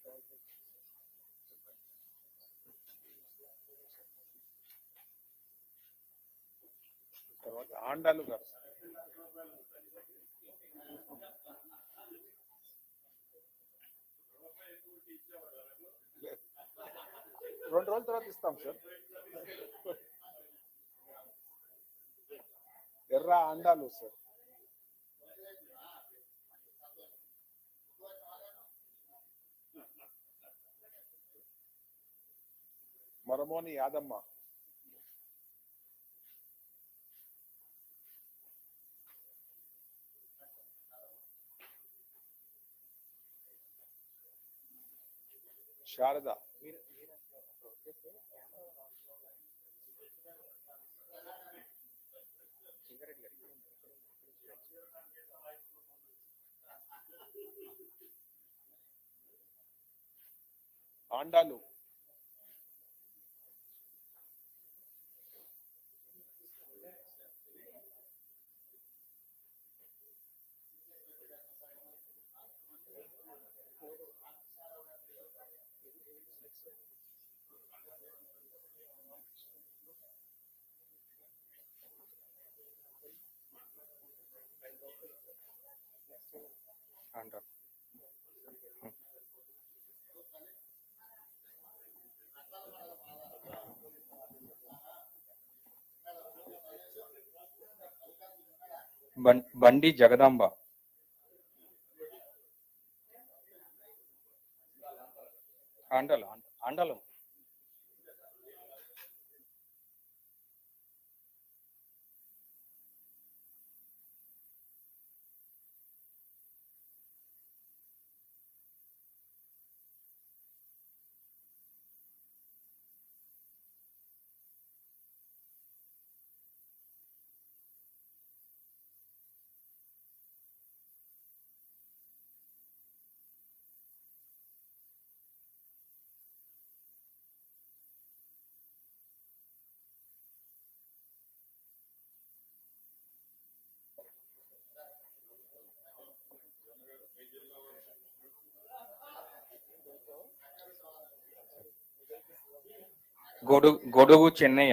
తర్వాత ఆండాలు గారు రెండు రోజుల తర్వాత ఇస్తాం సార్ ఎర్ర అండాలు సార్ మరమోని యాదమ్మ శారద ఆండాలు అంటారు బం- బండి జగదాంబ అండలు అండలు గొడుగు గొడుగు చెన్నయ్య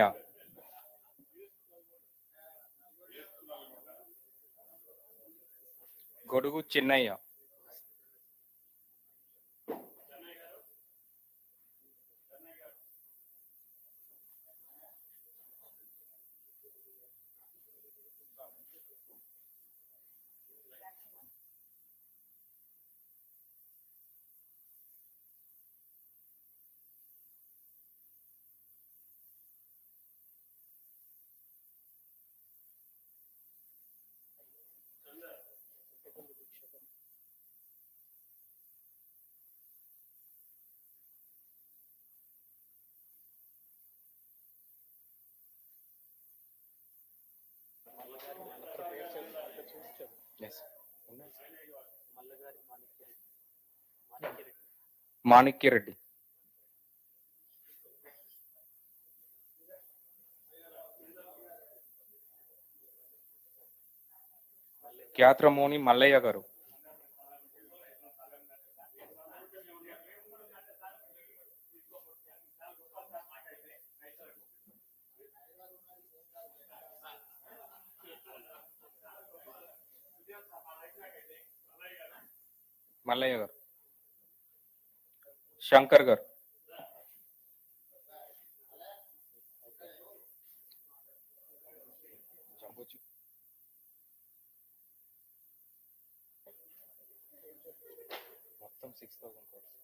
గొడుగు చెన్నయ్య Yes. మాణిక్యరెడ్డి క్యాత్రమోని మల్లయ్య గారు మల్లయ్య గారు శంకర్ గారు మొత్తం సిక్స్ థౌసండ్ కోర్స్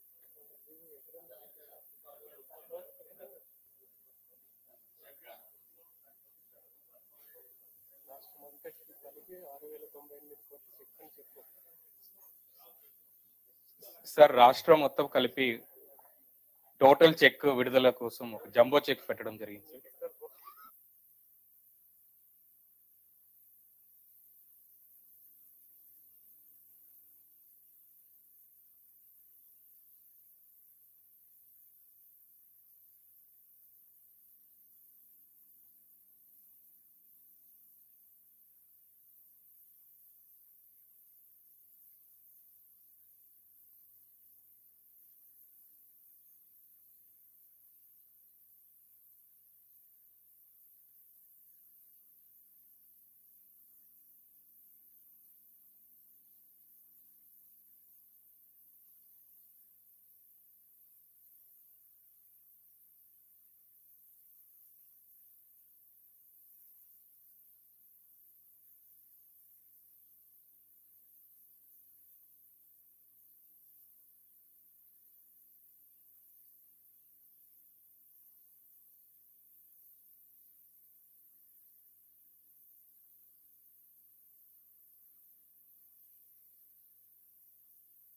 రాష్ట్రం అంతటికి కలిపి ఆరు వేల తొంభై ఎనిమిది కోట్లు చెక్ అని చెప్పు సార్ రాష్ట్రం మొత్తం కలిపి టోటల్ చెక్ విడుదల కోసం ఒక జంబో చెక్ పెట్టడం జరిగింది సార్